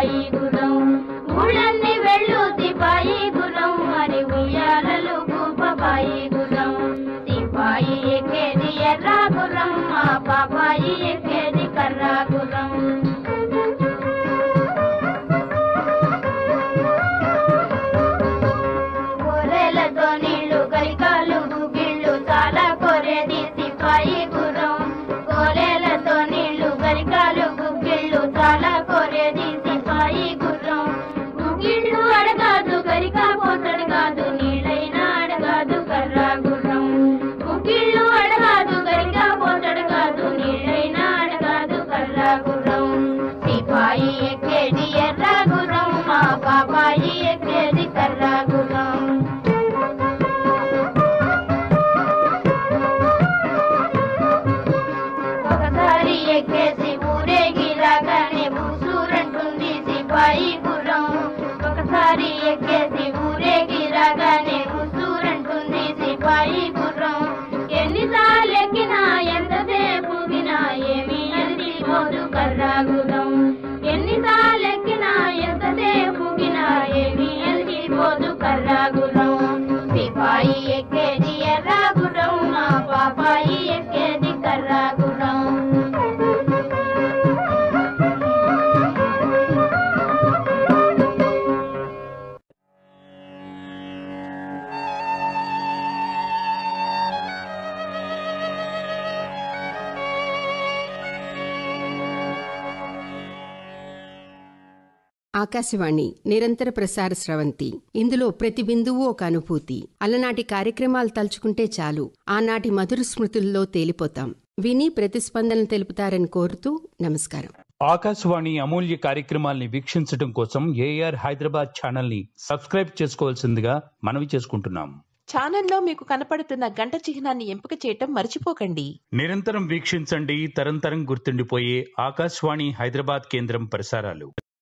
సిపాయి గురం ఊళ్ళన్ని వెళ్ళు సిపాయి గురం మరి ఉయ్యాలలు బాబాయి గురం సిపాయి ఎక్కేది ఎర్ర గురం మా బాబాయి ఎక్కేది కర్ర గురం గొర్రెలతో నీళ్లు గరికాలు గుగిళ్ళు చాలా కోరేది సిపాయి గురం గోరెలతో నీళ్లు గరికాలు గుగ్గిళ్ళు చాలా కోరేది సిపాయి గుర్రం గుగిళ్ళు అడగాదు గరికా పోతడు కాదు నీళ్ళైనా అడగాదు కర్రా గుర్రం గుగిళ్ళు అడగాదు గరికా పోతడు కాదు నీళ్ళైనా అడగాదు కర్రా గుర్రం సిపాయి ఎక్కేది ఎర్ర గుర్రం మా బాబాయి ఎక్కేది కర్రా గుర్రం ఒకసారి ఎక్కేసి ఊరేగి రాగానే బూసూరంటుంది సిపాయి గుర్రం ఒకసారి ఎక్కేసి ఊరేగి రాగానే బూసూరంటుంది సిపాయి గుర్రం ఎన్నిసార్లు ఎక్కినా ఎంతసేపు ఊగినా ఏమీ అలిసిపోదు కర్రా గుర్రం ఎన్నిసార్లు ఎక్కినా ఎంతసేపు ఊగినా ఏమీ అలిసిపోదు కర్రా గుర్రం సిపాయి ఎక్కేది ఎర్ర గుర్రం మా పాపాయి ఎక్కేది కర్రా గుర్రం ఆకాశవాణి నిరంతర ప్రసార స్రవంతి ఇందులో ప్రతి బిందువు ఒక అనుభూతి అలనాటి కార్యక్రమాలు తలుచుకుంటే చాలు ఆనాటి మధుర స్మృతుల్లో తేలిపోతాం విని ప్రతిస్పందన తెలుపుతారని కోరుతూ నమస్కారం ఆకాశవాణి అమూల్య కార్యక్రమాల్ని వీక్షించడం కోసం ఏఆర్ హైదరాబాద్ ఛానల్ ని సబ్స్క్రైబ్ చేసుకోవాల్సిందిగా మనవి చేసుకుంటున్నాం ఛానల్లో మీకు కనపడుతున్న గంట చిహ్నాన్ని ఎంపిక చేయటం మర్చిపోకండి నిరంతరం వీక్షించండి తరంతరం గుర్తుండిపోయే ఆకాశవాణి హైదరాబాద్ కేంద్రం ప్రసారాలు